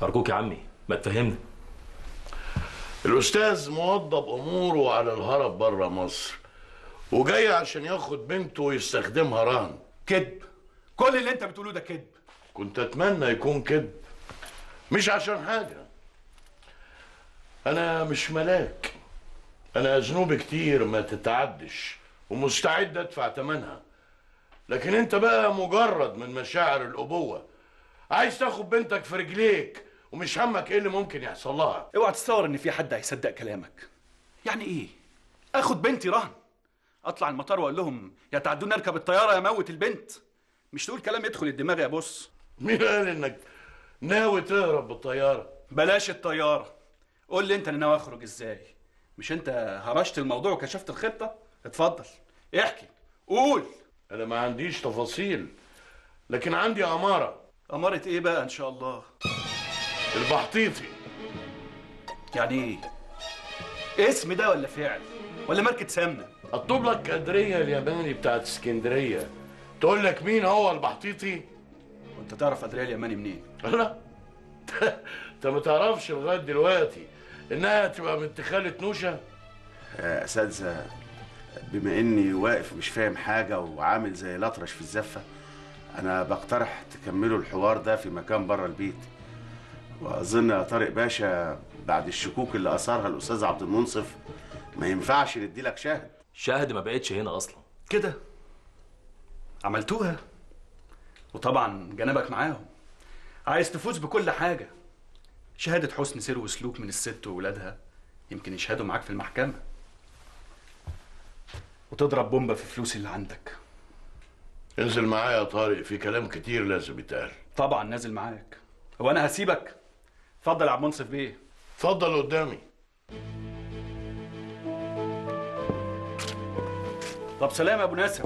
ارجوك يا عمي ما تفهمنا الأستاذ موضب أموره على الهرب بره مصر وجاي عشان ياخد بنته ويستخدمها رهن كذب كل اللي انت بتقوله ده كذب كنت أتمنى يكون كذب مش عشان حاجة أنا مش ملاك أنا ذنوبي كتير ما تتعدش ومستعد أدفع تمنها لكن أنت بقى مجرد من مشاعر الأبوة عايز تاخد بنتك في رجليك ومش همك إيه اللي ممكن يحصل لها اوعى تتصور ان في حد هيصدق كلامك يعني ايه اخد بنتي رهن اطلع المطار واقول لهم يا تعدوني اركب الطياره يا موت البنت مش تقول كلام يدخل الدماغ يا بص مين قال إنك ناوي تهرب بالطيارة بلاش الطياره قول لي انت انا ناوي اخرج ازاي مش انت هرشت الموضوع وكشفت الخطه اتفضل احكي قول أنا ما عنديش تفاصيل لكن عندي أمارة اماره ايه بقى ان شاء الله البحطيطي يعني ايه اسم ده ولا فعل ولا ماركه سمنه اطلب لك كادرية الياباني بتاعت اسكندرية تقول لك مين هو البحطيطي وانت تعرف ادريال اليماني منين لا انت ما تعرفش لغاية دلوقتي انها تبقى بنت خالة نوشة يا اساتذه بما اني واقف مش فاهم حاجه وعامل زي الاطرش في الزفه انا بقترح تكملوا الحوار ده في مكان بره البيت واظن يا طارق باشا بعد الشكوك اللي اثارها الاستاذ عبد المنصف ما ينفعش ندي لك شاهد شاهد ما بقتش هنا اصلا كده عملتوها وطبعا جنبك معاهم عايز تفوز بكل حاجة شهادة حسن سير وسلوك من الست وولادها يمكن يشهدوا معاك في المحكمة وتضرب بومبا في فلوس اللي عندك انزل معايا يا طارق في كلام كتير لازم يتقال طبعا نازل معاك هو انا هسيبك اتفضل يا عبد منصف بيه اتفضل قدامي طب سلام يا ابو ناسب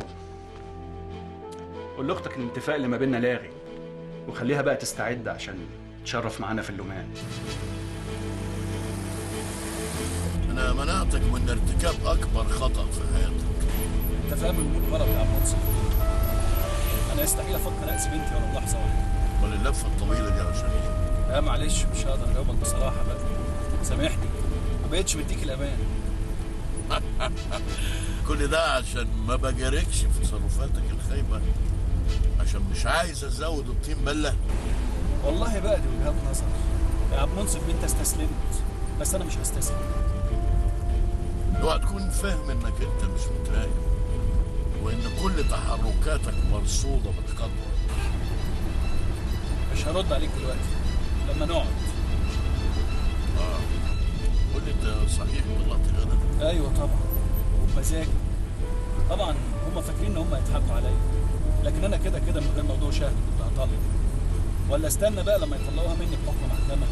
قول لاختك ان الاتفاق اللي ما بيننا لاغي وخليها بقى تستعد عشان تشرف معانا في اللومان انا منعتك من ارتكاب اكبر خطأ في حياتك انت فاهم الامور غلط يا عم منصف انا يستحيل افكر اذي بنتي ولا لحظه واحده امال اللفة الطويلة دي عشان ايه؟ لا معلش مش هقدر اجاوبك بصراحه بقى سامحني ما بقتش مديك الامان كل ده عشان ما بجاركش في تصرفاتك الخايبة عشان مش عايز ازود الطين بلة والله بقى دي وجهات نظر يا عم منصف انت استسلمت بس انا مش هستسلم اوعى تكون فاهم انك انت مش متراقب وان كل تحركاتك مرصودة بالخطوة مش هرد عليك دلوقتي لما نقعد قول لي انت صحيح طلعت غدا ايوه طبعا وبمزاجي طبعا هم فاكرين ان هم هيضحكوا عليا لكن انا كده كده من غير موضوع شهد كنت هطلق ولا استنى بقى لما يطلعوها مني بحكم محكمه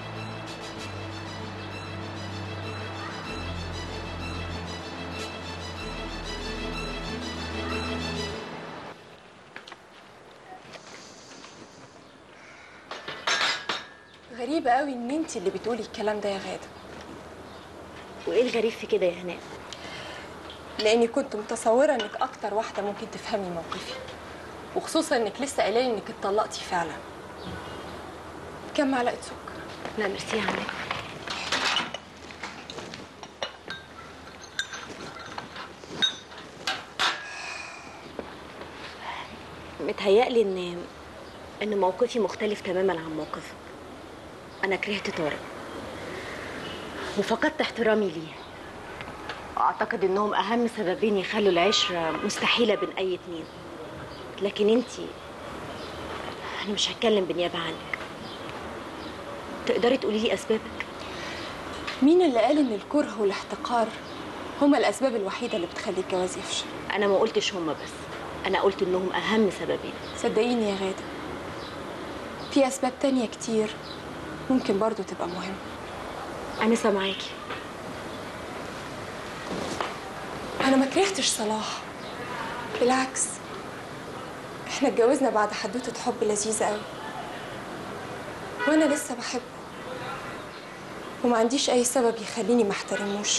غريبة قوي ان انت اللي بتقولي الكلام ده يا غادة وايه الغريب في كده يا هناء لاني كنت متصورة انك اكتر واحدة ممكن تفهمي موقفي وخصوصا انك لسه قايله لي انك اتطلقتي فعلا كم معلقة سكر لا ميرسي يا هناء متهيألي ان ان موقفي مختلف تماما عن موقفك انا كرهت طارق وفقدت احترامي ليه واعتقد انهم اهم سببين يخلوا العشره مستحيله بين اي اتنين لكن انتي انا مش هتكلم بالنيابه عنك تقدري تقولي لي اسبابك مين اللي قال ان الكره والاحتقار هما الاسباب الوحيدة اللي بتخلي الجواز يفشل انا ما قلتش هما بس انا قلت انهم اهم سببين صدقيني يا غادة في اسباب تانية كتير ممكن برضو تبقى مهمة انا سامعاكي انا ما كرهتش صلاح بالعكس احنا اتجوزنا بعد حدوتة حب لذيذة قوي وانا لسه بحبه وما عنديش اي سبب يخليني ما احترموش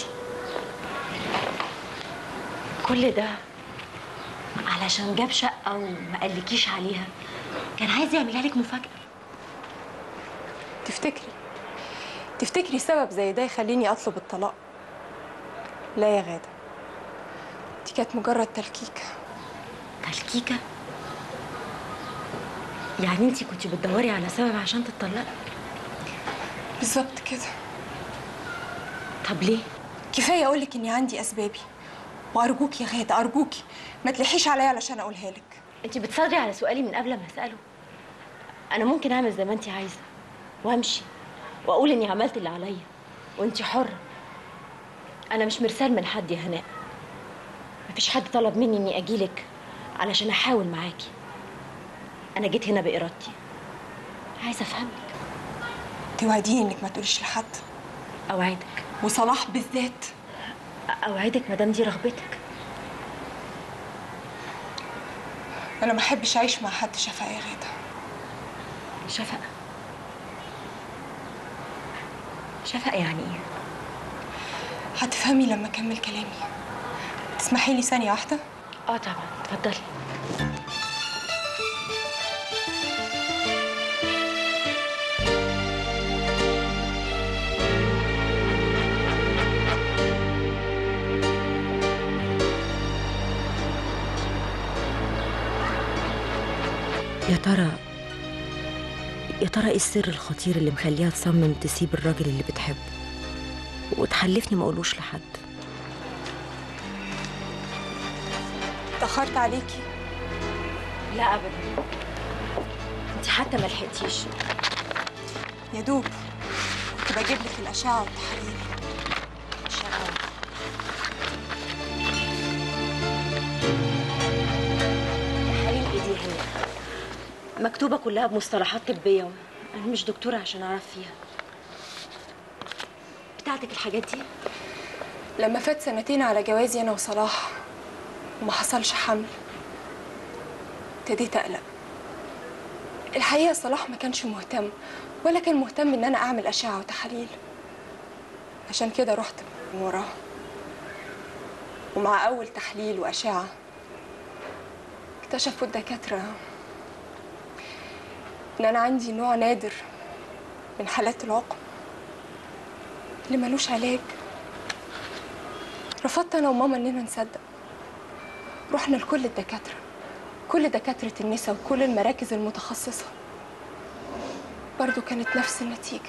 كل ده علشان جاب شقه وما قالكيش عليها كان عايز يعملها لك مفاجاه تفتكري تفتكري سبب زي ده يخليني اطلب الطلاق لا يا غاده دي كانت مجرد تلكيكه تلكيكة يعني انت كنت بتدوري على سبب عشان تتطلقي بالظبط كده طب ليه كفايه اقولك اني عندي اسبابي وارجوك يا غاده ارجوكي ما تلحيش عليا علشان اقولها لك انت بتصري على سؤالي من قبل ما اساله انا ممكن اعمل زي ما انت عايزه وامشي واقول اني عملت اللي عليا وانت حره انا مش مرسال من حد يا هناء مفيش حد طلب مني اني اجيلك علشان احاول معاكي انا جيت هنا بارادتي عايزه افهمك توعديني انك ما تقوليش لحد اوعدك وصلاح بالذات اوعدك مادام دي رغبتك انا ما احبش اعيش مع حد شفقه يا غاده شفقه شفقه يعني ايه هتفهمي لما اكمل كلامي تسمحي لي ثانيه واحده اه طبعا اتفضلي يا ترى يا ترى ايه السر الخطير اللي مخليها تصمم تسيب الراجل اللي بتحبه وتحلفني ما اقولوش لحد اتاخرت عليكي لا ابدا انت حتى ما لحقتيش يا دوب كنت بجيب لك الاشعه والتحاليل تحاليل ايه دي هنا مكتوبه كلها بمصطلحات طبيه انا مش دكتوره عشان اعرف فيها بتاعتك الحاجات دي لما فات سنتين على جوازي انا وصلاح وما حصلش حمل ابتديت اقلق الحقيقه صلاح ما كانش مهتم ولا كان مهتم ان انا اعمل اشعه وتحاليل عشان كده رحت من وراه ومع اول تحليل واشعه اكتشفوا الدكاتره ان انا عندي نوع نادر من حالات العقم اللي ملوش علاج رفضت انا وماما اننا نصدق رحنا لكل الدكاتره كل دكاتره النساء وكل المراكز المتخصصه برضو كانت نفس النتيجه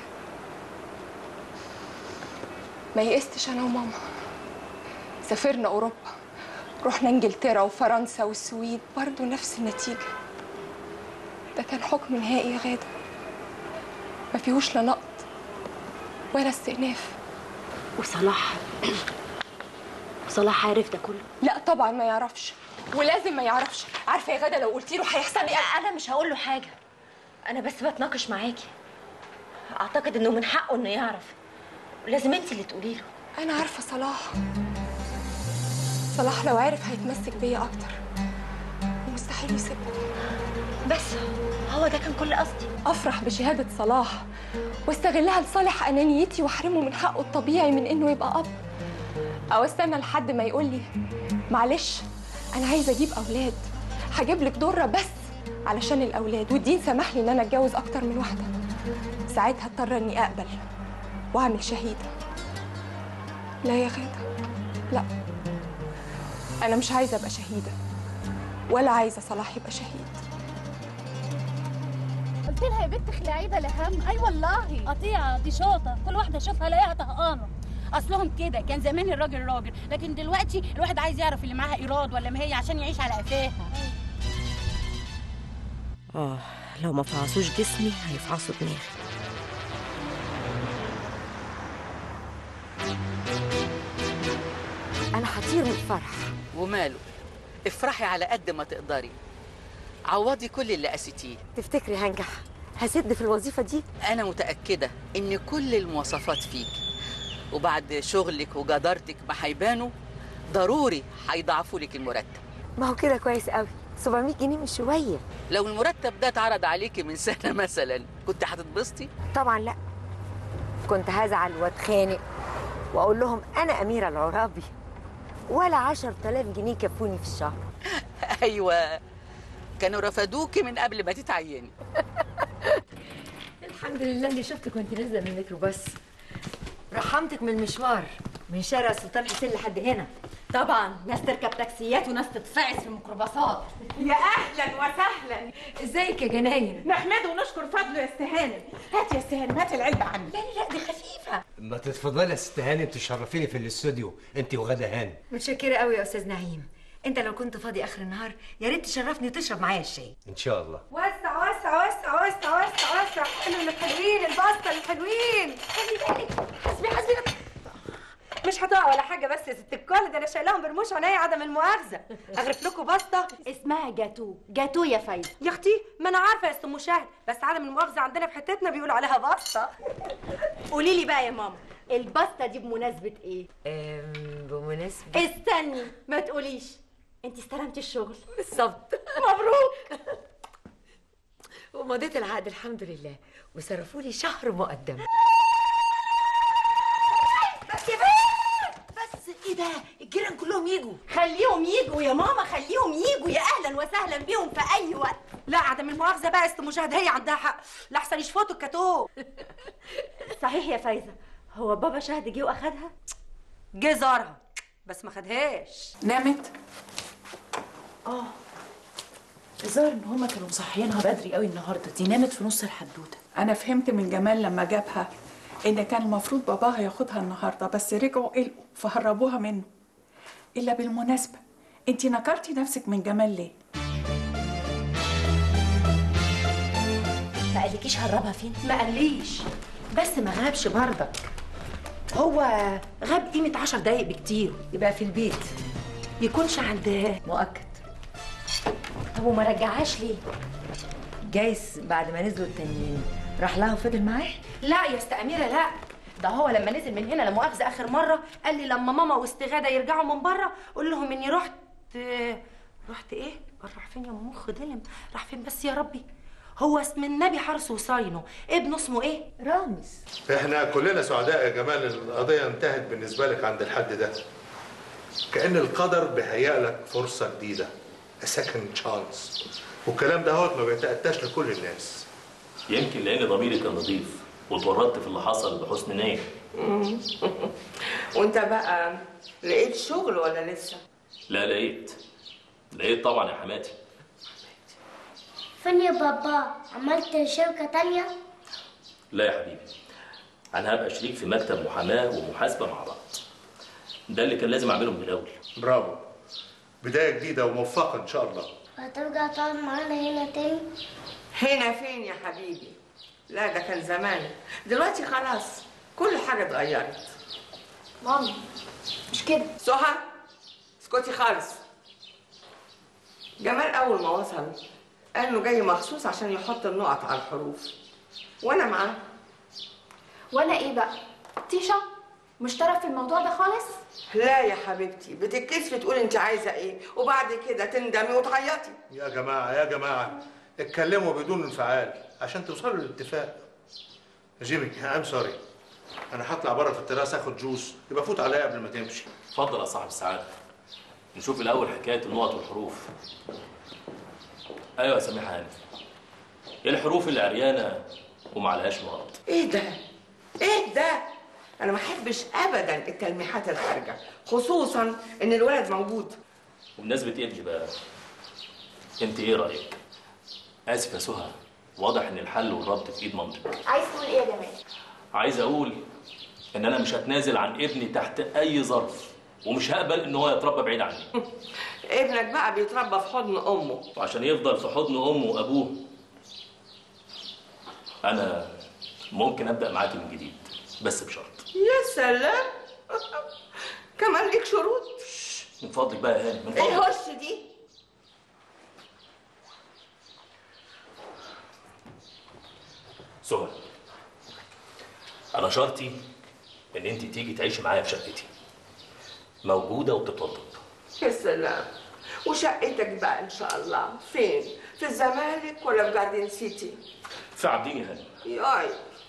ما يئستش انا وماما سافرنا اوروبا رحنا انجلترا وفرنسا والسويد برضو نفس النتيجه ده كان حكم نهائي يا غاده ما فيهوش لا نقد ولا استئناف وصلاح صلاح عارف ده كله لا طبعا ما يعرفش ولازم ما يعرفش عارفه يا غاده لو قلت له هيحصل لي انا مش هقول له حاجه انا بس بتناقش معاكي اعتقد انه من حقه انه يعرف لازم انت اللي تقولي له انا عارفه صلاح صلاح لو عرف هيتمسك بيا اكتر ومستحيل يسيبني بس هو ده كان كل قصدي افرح بشهاده صلاح واستغلها لصالح انانيتي واحرمه من حقه الطبيعي من انه يبقى اب او استنى لحد ما يقول لي معلش انا عايزه اجيب اولاد هجيب لك ضره بس علشان الاولاد والدين سمح لي ان انا اتجوز اكتر من واحده ساعتها اضطر اني اقبل واعمل شهيده لا يا غاده لا انا مش عايزه ابقى شهيده ولا عايزه صلاح يبقى شهيد قلت لها يا بنت خلعي بلا هم اي والله قطيعه دي شوطه كل واحده اشوفها الاقيها طهقانه اصلهم كده كان زمان الراجل راجل لكن دلوقتي الواحد عايز يعرف اللي معاها ايراد ولا ما هي عشان يعيش على قفاها اه لو ما فعصوش جسمي هيفعصوا دماغي انا هطير من الفرح وماله افرحي على قد ما تقدري عوضي كل اللي قسيتيه تفتكري هنجح هسد في الوظيفه دي انا متاكده ان كل المواصفات فيك وبعد شغلك وجدارتك ما هيبانوا ضروري هيضاعفوا لك المرتب ما هو كده كويس قوي 700 جنيه مش شويه لو المرتب ده اتعرض عليكي من سنه مثلا كنت هتتبسطي طبعا لا كنت هزعل واتخانق واقول لهم انا اميره العرابي ولا 10000 جنيه كفوني في الشهر ايوه كانوا رفضوكي من قبل ما تتعيني الحمد الحمد لله اني شفتك وانت نازله من الميكروباص رحمتك من المشوار من شارع السلطان حسين لحد هنا طبعا ناس تركب تاكسيات وناس تتفعس في الميكروباصات يا اهلا وسهلا ازيك يا جناين نحمده ونشكر فضله يا استهانم هات يا استهانم هات العلبه عني لا لا دي خفيفه ما تتفضلي يا ست هانم تشرفيني في الاستوديو انت وغدا هانم متشكره قوي يا استاذ نعيم انت لو كنت فاضي اخر النهار يا ريت تشرفني وتشرب معايا الشاي ان شاء الله وسع وسع وسع وسع وسع وسع حلو الحلوين الباستا الحلوين خلي بالك حسبي حسبي مش هتقع ولا حاجه بس يا ست الكل ده انا شايلاهم برموش عينيا عدم المؤاخذه اغرف لكم باستا اسمها جاتو جاتو يا فايزه يا اختي ما انا عارفه يا ست مشاهد بس عدم المؤاخذه عندنا في حتتنا بيقولوا عليها باستا قولي لي بقى يا ماما الباستا دي بمناسبه ايه بمناسبه استني ما تقوليش انت استلمتي الشغل بالظبط مبروك ومضيت العقد الحمد لله وصرفوا لي شهر مقدم بس يا بنت بس ايه ده الجيران كلهم يجوا خليهم يجوا يا ماما خليهم يجوا يا اهلا وسهلا بيهم في اي وقت لا عدم المؤاخذه بقى يا ست مشاهد هي عندها حق لاحسن يشفطوا الكاتوه صحيح يا فايزه هو بابا شهد جه واخدها جه زارها بس ما خدهاش نامت اه الظاهر ان هما كانوا مصحيينها بدري قوي النهارده دي نامت في نص الحدوته انا فهمت من جمال لما جابها ان كان المفروض باباها ياخدها النهارده بس رجعوا قلقوا فهربوها منه الا بالمناسبه انتي نكرتي نفسك من جمال ليه ما قالكيش هربها فين ما قاليش بس ما غابش برضك هو غاب قيمة عشر دقايق بكتير يبقى في البيت يكونش عند مؤكد طب وما رجعهاش ليه جايز بعد ما نزلوا التانيين راح لها وفضل معاه لا يا است أميرة لا ده هو لما نزل من هنا لا مؤاخذة آخر مرة قال لي لما ماما واستغادة يرجعوا من بره قول لهم إني رحت رحت إيه؟ قال راح فين يا أم مخ دلم؟ راح فين بس يا ربي؟ هو اسم النبي حرس وصاينه ابنه اسمه ايه؟ رامز احنا كلنا سعداء يا جمال القضية انتهت بالنسبة لك عند الحد ده كأن القدر بيهيأ لك فرصة جديدة a second chance والكلام ده هو ما بيتأتاش لكل الناس يمكن لان ضميري كان نظيف واتورطت في اللي حصل بحسن نيه وانت بقى لقيت شغل ولا لسه؟ لا لقيت لقيت طبعا يا حماتي فين يا بابا عملت شركة تانية لا يا حبيبي انا هبقى شريك في مكتب محاماه ومحاسبه مع بعض ده اللي كان لازم اعمله من الاول برافو بداية جديدة وموفقة إن شاء الله وهترجع تقعد معانا هنا تاني هنا فين يا حبيبي؟ لا ده كان زمان دلوقتي خلاص كل حاجة اتغيرت مامي مش كده سهى اسكتي خالص جمال أول ما وصل قال إنه جاي مخصوص عشان يحط النقط على الحروف وأنا معاه وانا ايه بقى تيشا مش طرف في الموضوع ده خالص لا يا حبيبتي بتتكسفي تقولي انت عايزه ايه وبعد كده تندمي وتعيطي يا جماعة يا جماعة اتكلموا بدون انفعال عشان توصلوا للاتفاق جيمي ام سوري انا هطلع بره في التراس اخد جوز يبقى فوت عليا قبل ما تمشي اتفضل يا صاحب السعاده نشوف الاول حكايه النقط والحروف ايوه يا سميحه هاني ايه الحروف اللي عريانه وما عليهاش نقط ايه ده ايه ده انا ما احبش ابدا التلميحات الخارجه خصوصا ان الولد موجود وبمناسبه ابني بقى انت ايه رايك اسف يا سهى واضح ان الحل والربط في ايد مامتك عايز تقول ايه يا جمال عايز اقول ان انا مش هتنازل عن ابني تحت اي ظرف ومش هقبل ان هو يتربى بعيد عني ابنك بقى بيتربى في حضن امه وعشان يفضل في حضن امه وابوه انا ممكن ابدا معاكي من جديد بس بشرط يا سلام كمان ليك شروط من فضلك بقى يا هاني من ايه فضلك هش دي سهى انا شرطي ان انت تيجي تعيشي معايا في شقتي موجوده وبتتوضب يا سلام وشقتك بقى ان شاء الله فين في الزمالك ولا في جاردين سيتي في عابدين يا هاني ياي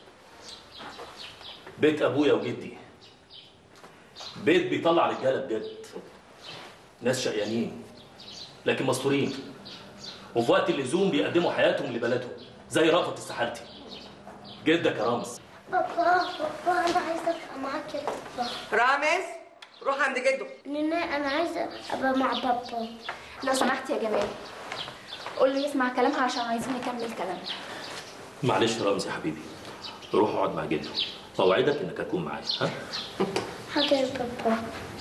بيت ابويا وجدي بيت بيطلع رجاله بجد ناس شقيانين لكن مستورين وفي وقت اللزوم بيقدموا حياتهم لبلدهم زي رأفت السحالتي جدك يا رامز بابا بابا انا عايزه ابقى معاك يا بابا رامز روح عند جده نانا انا عايزه ابقى مع بابا لو سمحت يا جمال قول له يسمع كلامها عشان عايزين نكمل كلامنا معلش يا رامز يا حبيبي روح اقعد مع جده واوعدك انك هتكون معايا ها حاضر يا بابا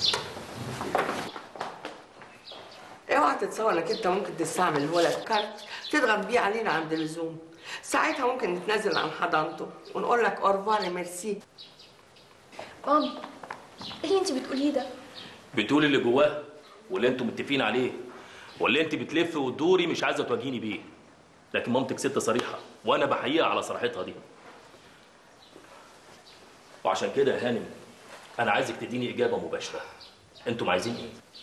اوعى تتصور انك انت ممكن تستعمل الولد كارت تضغط بيه علينا عند اللزوم ساعتها ممكن نتنازل عن حضانته ونقول لك اورفار ميرسي مامي ايه اللي انت بتقوليه ده بتقول اللي جواه واللي انتوا متفقين عليه واللي انت بتلف وتدوري مش عايزه تواجهيني بيه لكن مامتك ست صريحه وانا بحييها على صراحتها دي وعشان كده يا هانم انا عايزك تديني اجابه مباشره انتم عايزين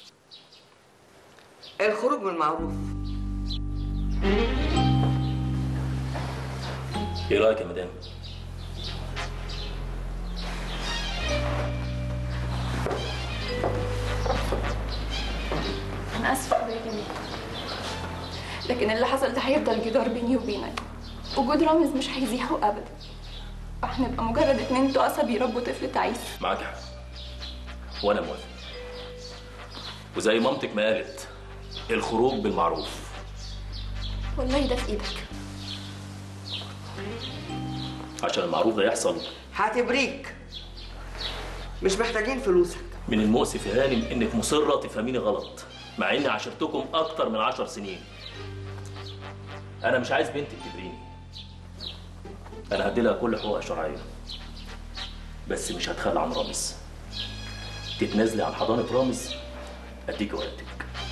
ايه الخروج من المعروف ايه رايك يا مدام انا اسفه قوي يا جميل لكن اللي حصل ده هيفضل جدار بيني وبينك وجود رامز مش هيزيحه ابدا وهنبقى مجرد اتنين تقصى بيربوا طفل تعيس معاك حق وانا موافق وزي مامتك ما قالت الخروج بالمعروف والله ده في ايدك عشان المعروف ده يحصل هتبريك مش محتاجين فلوسك من المؤسف يا هانم انك مصره تفهميني غلط مع اني عاشرتكم اكتر من عشر سنين انا مش عايز بنتي تبريني انا هدي لها كل حقوقها الشرعيه بس مش هتخلى عن رامز تتنازلي عن حضانه رامز اديك وقتك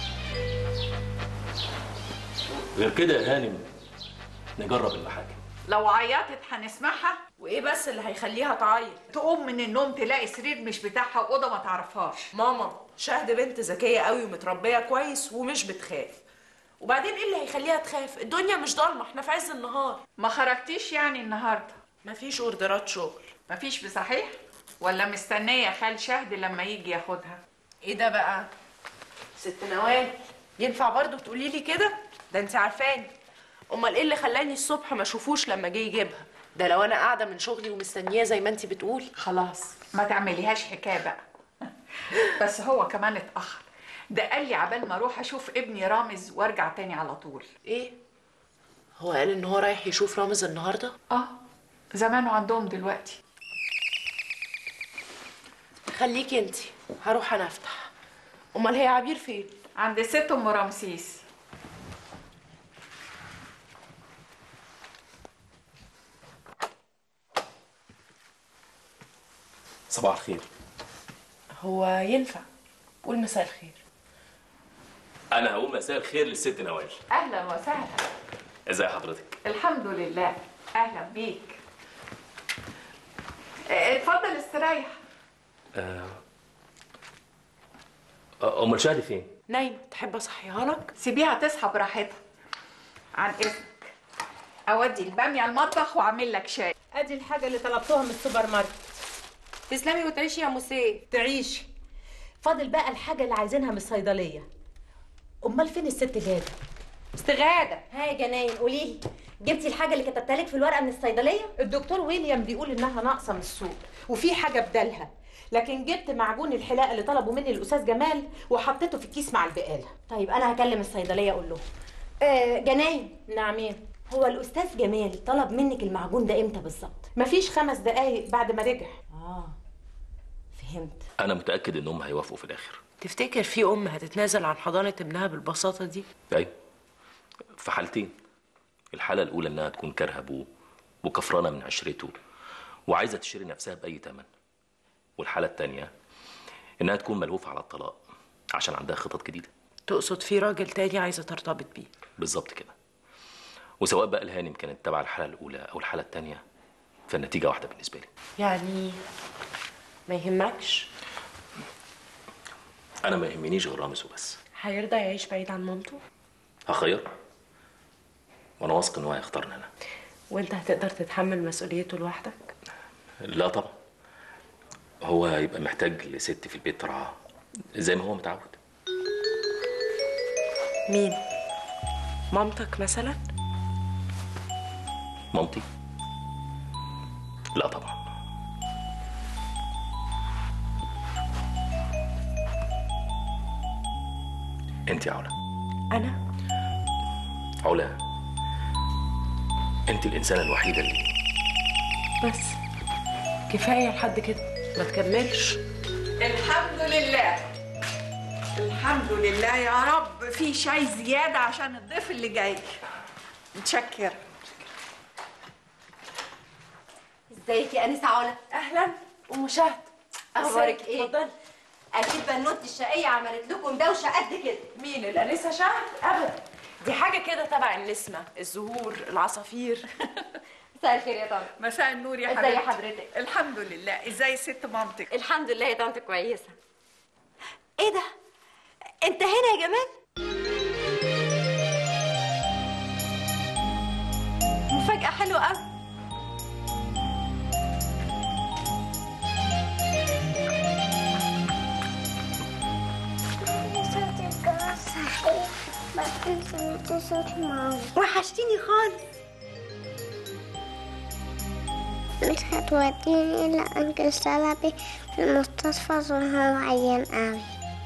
غير كده يا هانم نجرب المحاكم لو عيطت هنسمعها وايه بس اللي هيخليها تعيط تقوم من النوم تلاقي سرير مش بتاعها واوضه ما تعرفهاش ماما شهد بنت ذكية قوي ومتربية كويس ومش بتخاف وبعدين ايه اللي هيخليها تخاف الدنيا مش ضلمة احنا في عز النهار ما خرجتيش يعني النهارده مفيش اوردرات شغل مفيش بصحيح ولا مستنيه خال شهد لما يجي ياخدها ايه ده بقى ست نوال ينفع برضو تقولي لي كده ده انت عارفاني امال ايه اللي خلاني الصبح ما اشوفوش لما جه يجيبها ده لو انا قاعده من شغلي ومستنياه زي ما انت بتقولي خلاص ما تعمليهاش حكايه بقى بس هو كمان اتاخر ده قال لي عبال ما اروح اشوف ابني رامز وارجع تاني على طول ايه هو قال ان هو رايح يشوف رامز النهارده اه زمانه عندهم دلوقتي خليكي انت هروح انا افتح امال هي عبير فين عند ست ام رمسيس صباح الخير هو ينفع قول مساء الخير انا هقول مساء الخير للست نوال اهلا وسهلا ازي حضرتك الحمد لله اهلا بيك اه، اتفضل استريح آه، آه، امال شهدي فين نايمه تحب اصحيها لك سيبيها تصحى براحتها عن اذنك اودي الباميه المطبخ واعمل لك شاي ادي الحاجه اللي طلبتوها من السوبر ماركت تسلمي وتعيشي يا موسيه تعيشي فاضل بقى الحاجه اللي عايزينها من الصيدليه امال فين الست جاده استغاده ها يا جناين قولي لي جبتي الحاجه اللي كتبتها لك في الورقه من الصيدليه الدكتور ويليام بيقول انها ناقصه من السوق وفي حاجه بدلها لكن جبت معجون الحلاقه اللي طلبه مني الاستاذ جمال وحطيته في الكيس مع البقاله طيب انا هكلم الصيدليه اقول لهم آه جناين نعمين هو الاستاذ جمال طلب منك المعجون ده امتى بالظبط مفيش خمس دقايق بعد ما رجع اه فهمت انا متاكد انهم هيوافقوا في الاخر تفتكر في ام هتتنازل عن حضانه ابنها بالبساطه دي ايوه في حالتين الحاله الاولى انها تكون كارهه ابوه وكفرانه من عشرته وعايزه تشتري نفسها باي ثمن والحاله الثانيه انها تكون ملهوفه على الطلاق عشان عندها خطط جديده تقصد في راجل تاني عايزه ترتبط بيه بالظبط كده وسواء بقى الهانم كانت تبع الحاله الاولى او الحاله الثانيه فالنتيجه واحده بالنسبه لي يعني ما يهمكش انا ما يهمنيش غير رامز وبس هيرضى يعيش بعيد عن مامته هخير وانا واثق ان هو هيختارني انا وانت هتقدر تتحمل مسؤوليته لوحدك لا طبعا هو هيبقى محتاج لست في البيت ترعاه زي ما هو متعود مين مامتك مثلا مامتي لا طبعا انت يا علا انا علا انت الانسانه الوحيده اللي بس كفايه لحد كده ما تكملش الحمد لله الحمد لله يا رب في شاي زيادة عشان الضيف اللي جاي متشكر ازيك يا انسه علا اهلا ام شهد اخبارك ايه اتفضلي اكيد بنوتي الشقيه عملت لكم دوشه قد كده مين الانسه شهد ابدا دي حاجه كده تبع النسمه الزهور العصافير مساء الخير يا طنط مساء النور يا ازي حبيبتي حضرتك الحمد لله ازاي ست مامتك الحمد لله يا طنط كويسه ايه ده انت هنا يا جمال مفاجاه حلوه قوي وحشتيني خالص مش هتوديني إلا أنكل شلبي في المستشفى عشان هو عيان قوي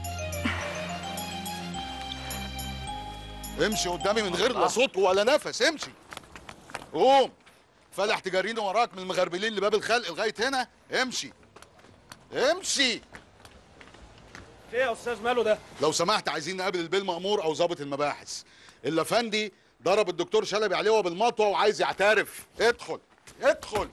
امشي قدامي من غير لا صوت ولا نفس امشي قوم فالح تجريني وراك من المغربلين لباب الخلق لغايه هنا امشي امشي ايه يا استاذ ماله ده لو سمحت عايزين نقابل البيه المأمور او ضابط المباحث الافندي ضرب الدكتور شلبي عليه بالمطوه وعايز يعترف ادخل ادخل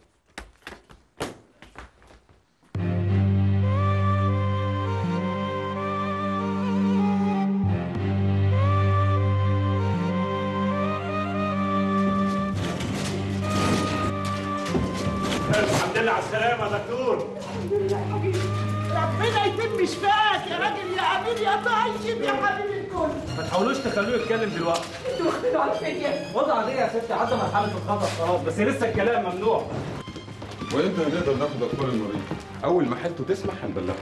الحمد لله على السلامة يا دكتور ربنا يتم شفاك يا راجل يا امين يا طيب يا حبيب الكل ما تحاولوش تخلوه يتكلم دلوقتي انتوا واخدينه على فين وضع عادية يا ستي عدى مرحلة الخطر خلاص بس لسه الكلام ممنوع وامتى هنقدر ناخد اخبار المريض؟ اول ما حالته تسمح هنبلغك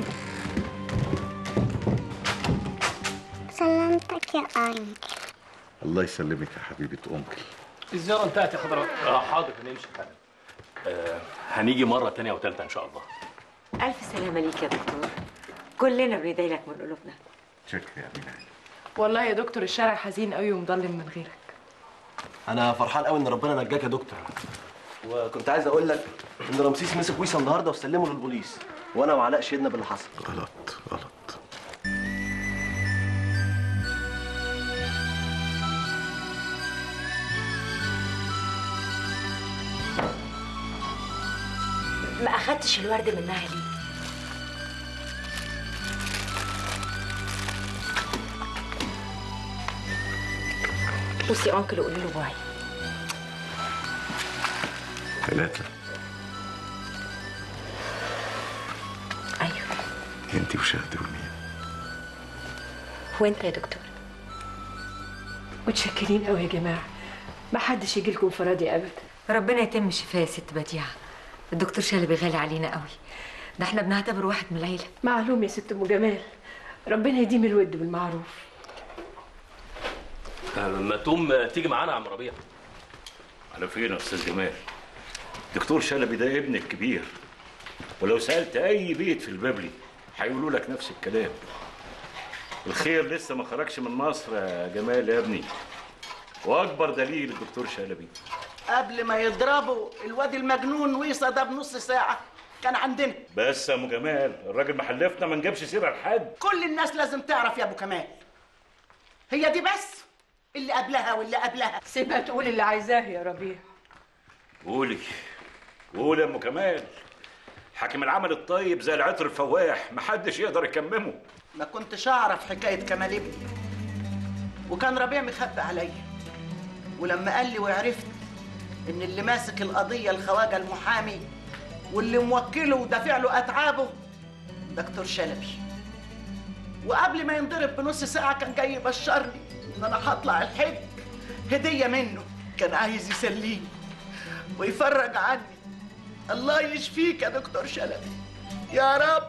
سلامتك يا أنكل الله يسلمك يا حبيبه انكل الزياره انتهت يا حضرتك آه حاضر نمشي حالا آه هنيجي مره تانية وتالتة ان شاء الله ألف سلامة ليك يا دكتور كلنا بندعي من قلوبنا شكرا يا امينه والله يا دكتور الشارع حزين قوي ومضلم من غيرك انا فرحان قوي ان ربنا نجاك يا دكتور وكنت عايز اقول لك ان رمسيس مسك ويسا النهارده وسلمه للبوليس وانا وعلاء شهدنا باللي حصل غلط غلط ما اخدتش الورد منها ليه بصي انكل قولي له باي ثلاثه ايوه انت وشهد ومين وانت يا دكتور متشكرين قوي يا جماعه ما حدش يجي لكم فرادي ابدا ربنا يتم شفاه يا ست بديعة الدكتور شلبي غالي علينا قوي ده احنا بنعتبره واحد من العيلة معلوم يا ست ام جمال ربنا يديم الود بالمعروف آه ما تقوم تيجي معانا يا عم ربيع على فين يا استاذ جمال دكتور شلبي ده ابنك كبير ولو سالت اي بيت في البابلي هيقولوا لك نفس الكلام الخير لسه ما خرجش من مصر يا جمال يا ابني واكبر دليل الدكتور شلبي قبل ما يضربوا الواد المجنون ويسا ده بنص ساعة كان عندنا بس يا ام جمال الراجل محلفنا ما نجيبش سيره لحد كل الناس لازم تعرف يا ابو كمال هي دي بس اللي قبلها واللي قبلها سيبها تقول اللي عايزاه يا ربيع قولي قولي يا ام كمال حاكم العمل الطيب زي العطر الفواح محدش يقدر يكممه ما كنتش اعرف حكاية كمال ابني وكان ربيع مخبي عليا ولما قال لي وعرفت ان اللي ماسك القضية الخواجة المحامي واللي موكله ودافع له اتعابه دكتور شلبي وقبل ما ينضرب بنص ساعة كان جاي يبشرني ان انا هطلع الحج هدية منه كان عايز يسليني ويفرج عني الله يشفيك يا دكتور شلبي يا رب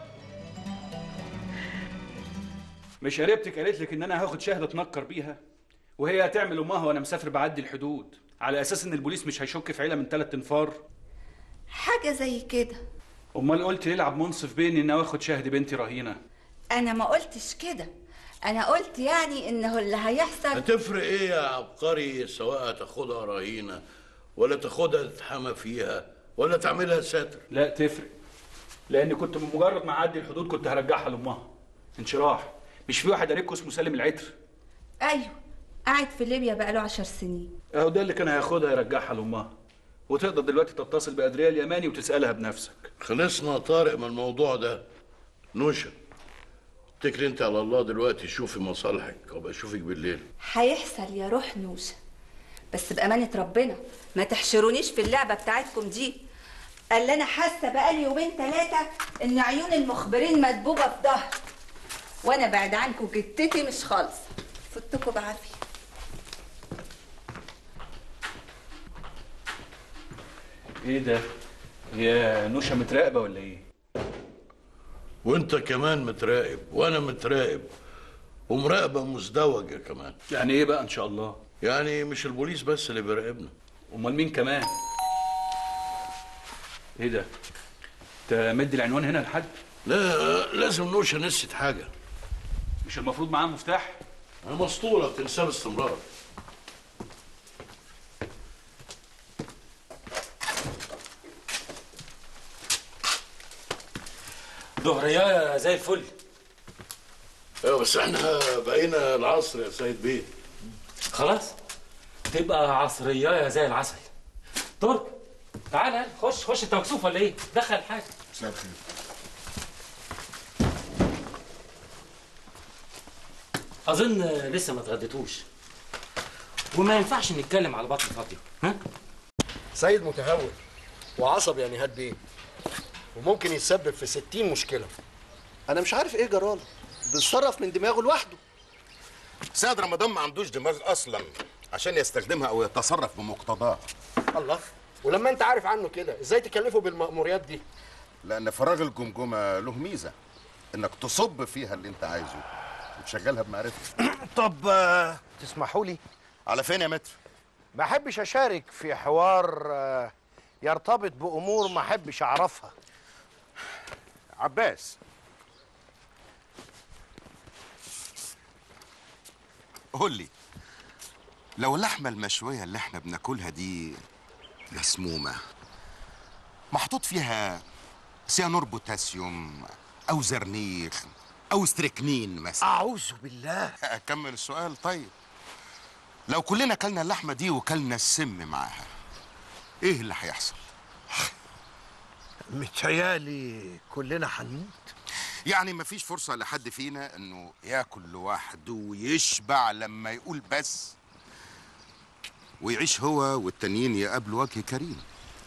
مش قريبتك قالت لك ان انا هاخد شهاده اتنكر بيها وهي هتعمل امها وانا مسافر بعدي الحدود على اساس ان البوليس مش هيشك في عيله من ثلاث انفار حاجة زي كده امال قلت يلعب منصف بيني اني واخد شاهد بنتي رهينه أنا ما قلتش كده أنا قلت يعني إنه اللي هيحصل هتفرق ايه يا عبقري سواء تاخدها رهينه ولا تاخدها تتحمى فيها ولا تعملها ساتر لا تفرق لان كنت بمجرد ما اعدي الحدود كنت هرجعها لامها انشراح مش في واحد قريبكم اسمه سالم العتر أيوه قاعد في ليبيا بقاله عشر سنين اهو ده اللي كان هياخدها يرجعها لامها وتقدر دلوقتي تتصل بادريا اليماني وتسالها بنفسك خلصنا طارق من الموضوع ده نوشة اتكلي انت على الله دلوقتي شوفي مصالحك وابقى اشوفك بالليل هيحصل يا روح نوشة بس بأمانة ربنا ما تحشرونيش في اللعبة بتاعتكم دي قال انا حاسه بقالي يومين ثلاثه ان عيون المخبرين مدبوبه في ظهري وانا بعد عنكم جتتي مش خالصه فوتكم بعافيه ايه ده هي نوشة متراقبة ولا ايه وانت كمان متراقب وانا متراقب ومراقبة مزدوجة كمان يعني ايه بقى ان شاء الله يعني مش البوليس بس اللي بيراقبنا امال مين كمان ايه ده انت مدي العنوان هنا لحد لا لازم نوشة نسيت حاجة مش المفروض معاه مفتاح مسطولة بتنساه باستمرار ظهرية زي الفل ايوه بس احنا بقينا العصر يا سيد بيه خلاص تبقى عصرية زي العسل ترك تعال يلا، خش خش انت مكسوف ولا ايه؟ دخل حاجة مساء الخير اظن لسه ما اتغديتوش وما ينفعش نتكلم على بطن فاضيه ها سيد متهور وعصب يعني هاد بيه وممكن يتسبب في 60 مشكله انا مش عارف ايه جراله بيتصرف من دماغه لوحده سيد رمضان ما عندوش دماغ اصلا عشان يستخدمها او يتصرف بمقتضاها الله ولما انت عارف عنه كده ازاي تكلفه بالمأموريات دي لان فراغ الجمجمه له ميزه انك تصب فيها اللي انت عايزه وتشغلها بمعرفتك طب آه، تسمحوا لي على فين يا متر ما احبش اشارك في حوار آه، يرتبط بامور ما احبش اعرفها عباس قول لي لو اللحمه المشويه اللي احنا بناكلها دي مسمومه محطوط فيها سيانور بوتاسيوم او زرنيخ او ستريكنين مثلا اعوذ بالله اكمل السؤال طيب لو كلنا كلنا اللحمه دي وكلنا السم معاها ايه اللي هيحصل متهيالي كلنا هنموت يعني مفيش فرصة لحد فينا انه ياكل لوحده ويشبع لما يقول بس ويعيش هو والتانيين يقابلوا وجه كريم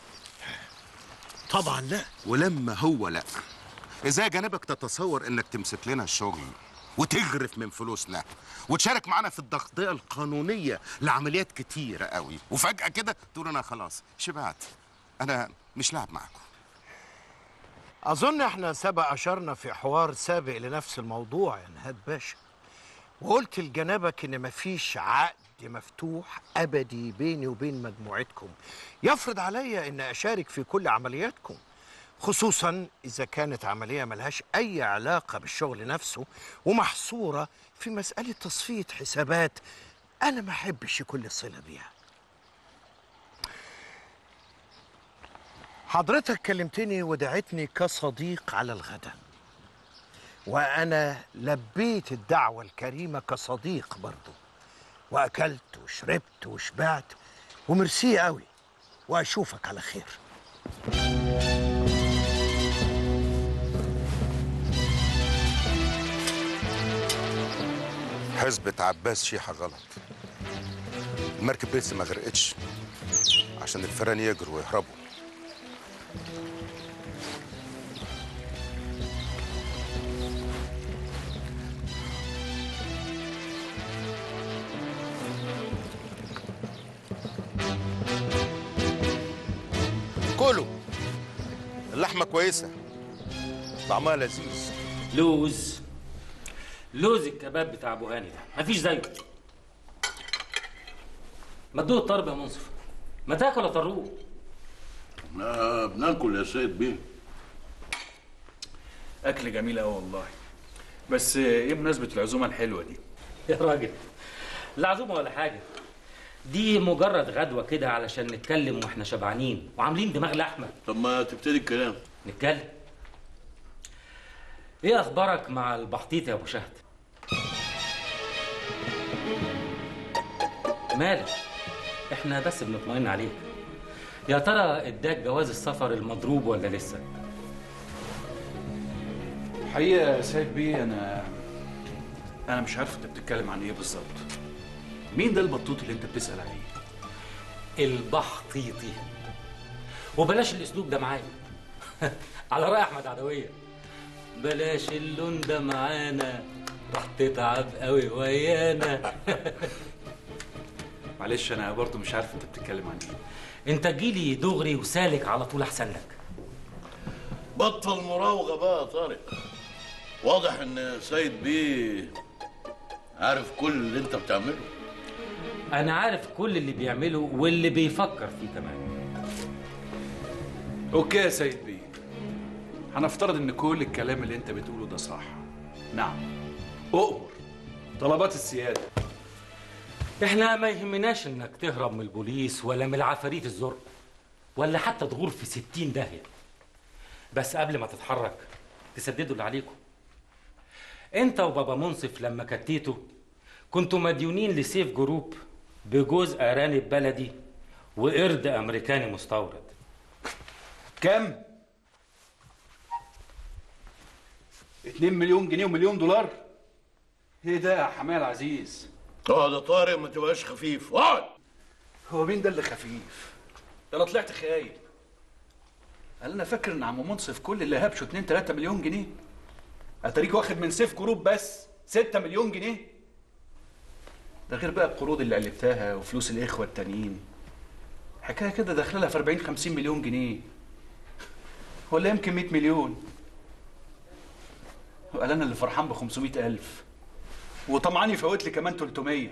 طبعا لا ولما هو لا ازاي جانبك تتصور انك تمسك لنا الشغل وتغرف من فلوسنا وتشارك معانا في التغطية القانونية لعمليات كتيرة قوي وفجأة كده تقول انا خلاص شبعت انا مش لاعب معاكم اظن احنا سبق اشرنا في حوار سابق لنفس الموضوع يا نهاد باشا وقلت لجنابك ان مفيش عقد مفتوح ابدي بيني وبين مجموعتكم يفرض عليا ان اشارك في كل عملياتكم خصوصا اذا كانت عمليه ملهاش اي علاقه بالشغل نفسه ومحصوره في مساله تصفيه حسابات انا ما احبش كل صله بيها حضرتك كلمتني ودعتني كصديق على الغداء وانا لبيت الدعوه الكريمه كصديق برضه واكلت وشربت وشبعت وميرسي قوي واشوفك على خير حسبة عباس شيحة غلط المركب لسه ما غرقتش عشان الفيران يجروا ويهربوا كلوا اللحمة كويسة طعمها لذيذ لوز لوز الكباب بتاع ابو هاني ده مفيش زيه ما تدوق الطرب يا منصف ما تاكل يا طروق انا ما بناكل يا سيد بيه اكل جميل قوي والله بس ايه مناسبه العزومه الحلوه دي يا راجل لا عزومه ولا حاجه دي مجرد غدوه كده علشان نتكلم واحنا شبعانين وعاملين دماغ لحمه طب ما تبتدي الكلام نتكلم ايه اخبارك مع البحطيط يا ابو شهد مالك احنا بس بنطمئن عليك يا ترى اداك جواز السفر المضروب ولا لسه الحقيقه يا سيد بيه انا انا مش عارف انت بتتكلم عن ايه بالظبط مين ده البطوط اللي انت بتسال عليه البحطيطي وبلاش الاسلوب ده معايا على راي احمد عدويه بلاش اللون ده معانا راح تتعب قوي ويانا معلش انا برضو مش عارف انت بتتكلم عن ايه انت جيلي دغري وسالك على طول احسن لك بطل مراوغه بقى يا طارق واضح ان سيد بيه عارف كل اللي انت بتعمله انا عارف كل اللي بيعمله واللي بيفكر فيه كمان اوكي يا سيد بيه هنفترض ان كل الكلام اللي انت بتقوله ده صح نعم اؤمر طلبات السياده احنا ما يهمناش انك تهرب من البوليس ولا من العفاريت الزرق ولا حتى تغور في ستين داهية بس قبل ما تتحرك تسددوا اللي عليكم انت وبابا منصف لما كتيتوا كنتوا مديونين لسيف جروب بجزء ارانب بلدي وقرد امريكاني مستورد كم 2 مليون جنيه ومليون دولار ايه ده يا حماية العزيز اقعد يا طارق ما تبقاش خفيف اقعد هو مين ده اللي خفيف ده انا طلعت خايب قال انا فاكر ان عم منصف كل اللي هبشه 2 3 مليون جنيه اتاريك واخد من سيف جروب بس 6 مليون جنيه ده غير بقى القروض اللي قلبتها وفلوس الاخوه التانيين حكايه كده داخله لها في 40 50 مليون جنيه ولا يمكن 100 مليون وقال انا اللي فرحان ب 500 الف وطمعان يفوت لي كمان 300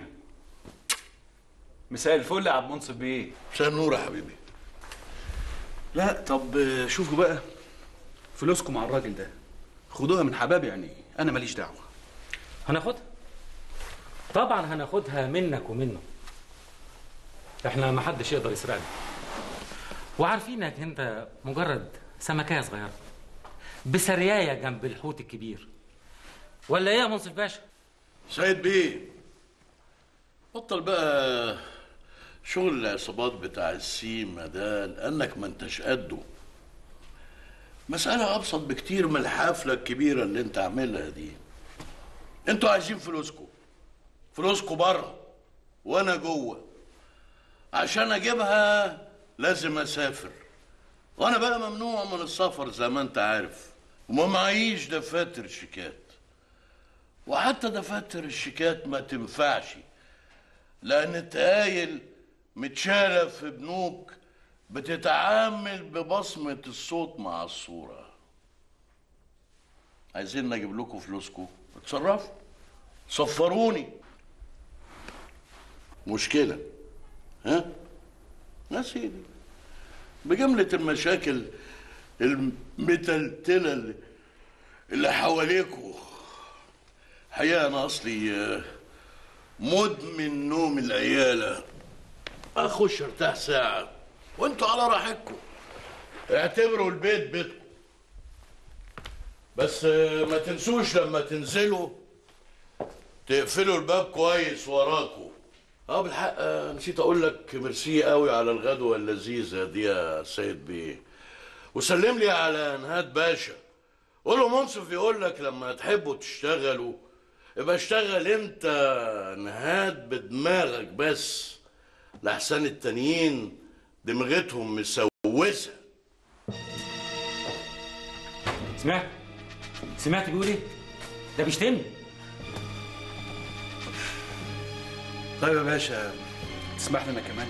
مساء الفل يا عبد منصف بيه مساء النور يا حبيبي لا طب شوفوا بقى فلوسكم مع الراجل ده خدوها من حباب يعني انا ماليش دعوه هناخدها طبعا هناخدها منك ومنه احنا ما حدش يقدر يسرقنا وعارفينك انت مجرد سمكية صغيرة بسرياية جنب الحوت الكبير ولا ايه يا منصف باشا سيد بيه بطل بقى شغل العصابات بتاع السيما ده لانك ما انتش قده مسألة أبسط بكتير من الحفلة الكبيرة اللي أنت عاملها دي. أنتوا عايزين فلوسكم. فلوسكم بره وأنا جوه. عشان أجيبها لازم أسافر. وأنا بقى ممنوع من السفر زي ما أنت عارف. وما معيش دفاتر شيكات. وحتى دفاتر الشيكات ما تنفعش. لأن التقايل متشالة في بنوك بتتعامل ببصمة الصوت مع الصورة عايزين نجيب لكم فلوسكم اتصرفوا صفروني مشكلة ها يا سيدي بجملة المشاكل المتلتلة اللي, اللي حواليكوا حقيقة أنا أصلي آه، مدمن نوم العيالة أخش أرتاح ساعة وانتوا على راحتكم اعتبروا البيت بيتكم بس آه، ما تنسوش لما تنزلوا تقفلوا الباب كويس وراكم اه بالحق آه، نسيت اقول لك ميرسي قوي على الغدوه اللذيذه دي يا سيد بيه وسلم لي على نهاد باشا قول له منصف يقول لك لما تحبوا تشتغلوا يبقى اشتغل انت نهاد بدماغك بس لحسن التانيين دماغتهم مسوسه سمعت سمعت بيقول ايه ده بيشتمني طيب يا باشا تسمح لي انا كمان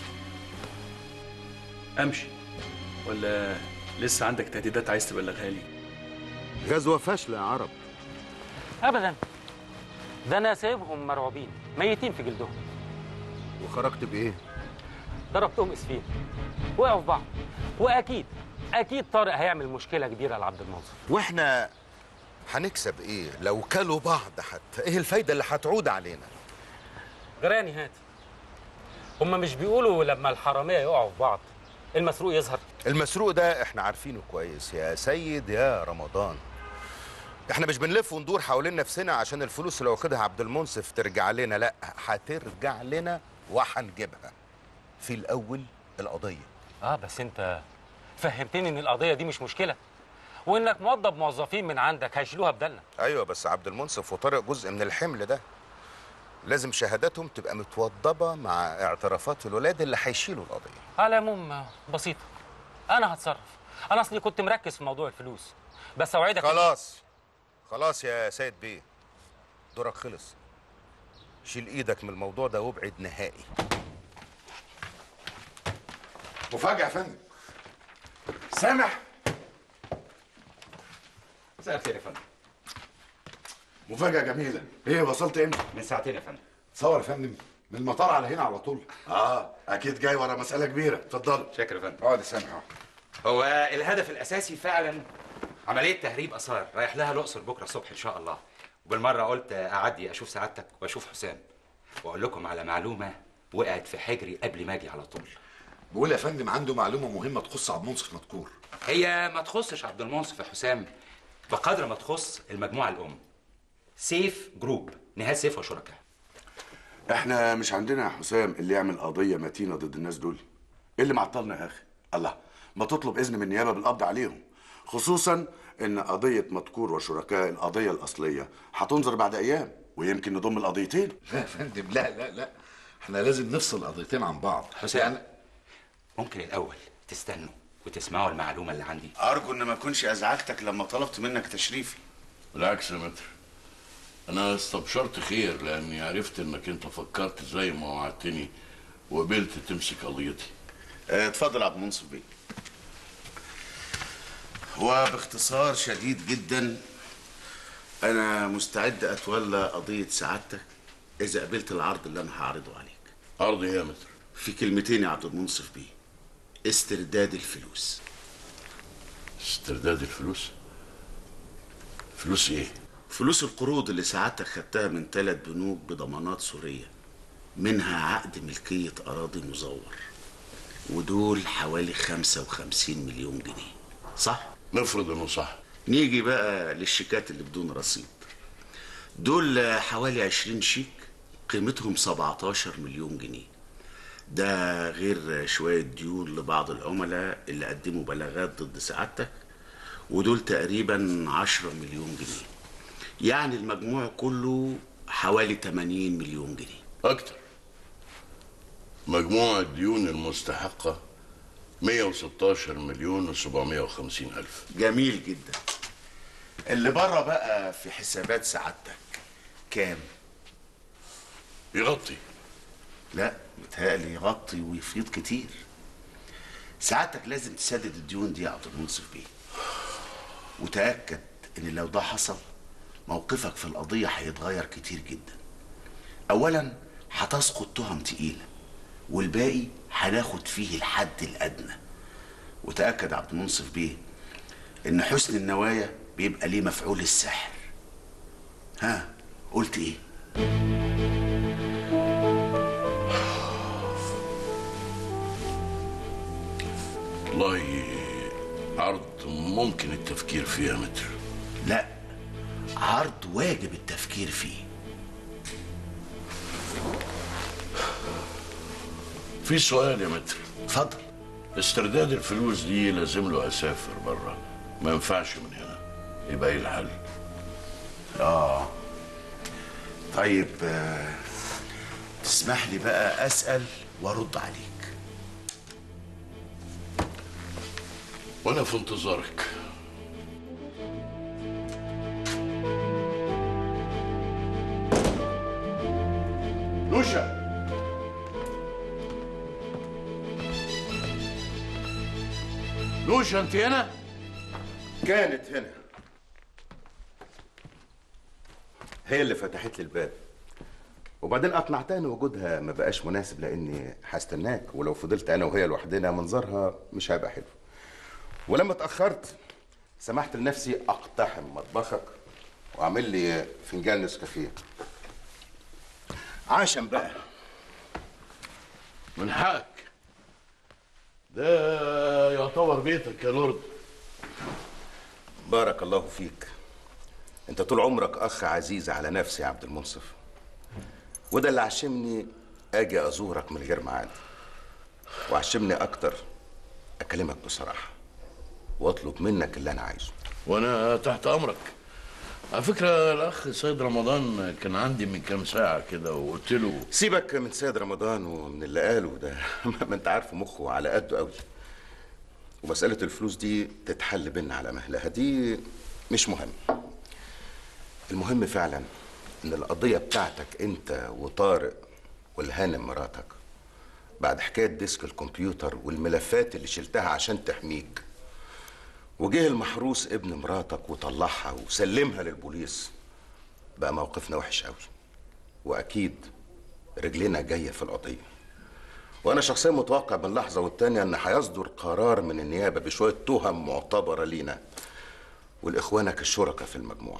امشي ولا لسه عندك تهديدات عايز تبلغها لي غزوه فاشله يا عرب ابدا ده انا سايبهم مرعوبين ميتين في جلدهم وخرجت بايه ضربتهم اسفين وقعوا في بعض واكيد اكيد طارق هيعمل مشكله كبيره لعبد المنصف واحنا هنكسب ايه لو كلوا بعض حتى ايه الفايده اللي هتعود علينا جراني هاتي هما مش بيقولوا لما الحراميه يقعوا في بعض المسروق يظهر المسروق ده احنا عارفينه كويس يا سيد يا رمضان احنا مش بنلف وندور حوالين نفسنا عشان الفلوس اللي واخدها عبد المنصف ترجع لنا لا هترجع لنا وهنجيبها في الاول القضيه اه بس انت فهمتني ان القضيه دي مش مشكله وانك موظف موظفين من عندك هيشيلوها بدلنا ايوه بس عبد المنصف وطارق جزء من الحمل ده لازم شهاداتهم تبقى متوضبه مع اعترافات الولاد اللي هيشيلوا القضيه على العموم بسيطه انا هتصرف انا اصلي كنت مركز في موضوع الفلوس بس اوعدك خلاص خلاص يا سيد بيه دورك خلص شيل ايدك من الموضوع ده وابعد نهائي مفاجأة يا فندم سامح مساء الخير يا فندم مفاجأة جميلة ايه وصلت امتى؟ من ساعتين يا فندم تصور يا فندم من المطار على هنا على طول اه اكيد جاي ورا مسألة كبيرة اتفضل شكرا يا فندم اقعد يا سامح اقعد. هو الهدف الاساسي فعلا عمليه تهريب اثار رايح لها الاقصر بكره الصبح ان شاء الله وبالمره قلت اعدي اشوف سعادتك واشوف حسام واقول لكم على معلومه وقعت في حجري قبل ما اجي على طول بقول يا فندم عنده معلومة مهمة تخص عبد المنصف مذكور هي ما تخصش عبد المنصف يا حسام بقدر ما تخص المجموعه الام سيف جروب نهاد سيف وشركاء احنا مش عندنا يا حسام اللي يعمل قضية متينة ضد الناس دول ايه اللي معطلنا يا اخي الله ما تطلب اذن من النيابة بالقبض عليهم خصوصا ان قضية مذكور وشركاء القضية الاصلية هتنظر بعد ايام ويمكن نضم القضيتين لا يا فندم لا لا لا احنا لازم نفصل القضيتين عن بعض حسام ممكن الاول تستنوا وتسمعوا المعلومه اللي عندي ارجو ان ما اكونش ازعجتك لما طلبت منك تشريفي بالعكس يا متر انا استبشرت خير لاني عرفت انك انت فكرت زي ما وعدتني وقبلت تمسك قضيتي اه، اتفضل يا عبد المنصف بيه وباختصار شديد جدا انا مستعد اتولى قضيه سعادتك اذا قبلت العرض اللي انا هعرضه عليك عرض ايه يا متر في كلمتين يا عبد المنصف بيه استرداد الفلوس استرداد الفلوس فلوس ايه فلوس القروض اللي سعادتك خدتها من ثلاث بنوك بضمانات سورية منها عقد ملكية أراضي مزور ودول حوالي 55 مليون جنيه صح؟ نفرض انه صح نيجي بقى للشيكات اللي بدون رصيد دول حوالي 20 شيك قيمتهم 17 مليون جنيه ده غير شوية ديون لبعض العملاء اللي قدموا بلاغات ضد سعادتك ودول تقريبا 10 مليون جنيه يعني المجموع كله حوالي 80 مليون جنيه اكتر مجموع الديون المستحقة 116 مليون و750 ألف جميل جدا اللي بره بقى في حسابات سعادتك كام؟ يغطي لا متهيألي يغطي ويفيض كتير سعادتك لازم تسدد الديون دي يا عبد المنصف بيه وتأكد إن لو ده حصل موقفك في القضية هيتغير كتير جدا أولا هتسقط تهم تقيلة والباقي هناخد فيه الحد الأدنى وتأكد عبد المنصف بيه إن حسن النوايا بيبقى ليه مفعول السحر ها قلت إيه؟ والله عرض ممكن التفكير فيه يا متر لا عرض واجب التفكير فيه في سؤال يا متر اتفضل استرداد الفلوس دي لازم له اسافر بره ما ينفعش من هنا يبقى ايه الحل اه طيب آه، تسمح لي بقى اسال وارد عليك وانا في انتظارك نوشة نوشة انت هنا كانت هنا هي اللي فتحت لي الباب وبعدين اقنعتها ان وجودها ما بقاش مناسب لاني هستناك ولو فضلت انا وهي لوحدنا منظرها مش هيبقى حلو ولما اتاخرت سمحت لنفسي اقتحم مطبخك واعمل لي فنجان نسكافيه عشان بقى من حقك ده يعتبر بيتك يا لورد بارك الله فيك انت طول عمرك اخ عزيز على نفسي يا عبد المنصف وده اللي عشمني اجي ازورك من غير ميعاد وعشمني اكتر اكلمك بصراحه واطلب منك اللي انا عايزه وانا تحت امرك على فكره الاخ سيد رمضان كان عندي من كام ساعه كده وقلت له سيبك من سيد رمضان ومن اللي قاله ده ما انت عارفه مخه على قده قوي ومسألة الفلوس دي تتحل بينا على مهلها دي مش مهم المهم فعلا ان القضية بتاعتك انت وطارق والهانم مراتك بعد حكاية ديسك الكمبيوتر والملفات اللي شلتها عشان تحميك وجه المحروس ابن مراتك وطلعها وسلمها للبوليس بقى موقفنا وحش قوي واكيد رجلنا جايه في القضيه وانا شخصيا متوقع من لحظه والتانيه ان هيصدر قرار من النيابه بشويه تهم معتبره لينا ولاخوانك الشركاء في المجموعه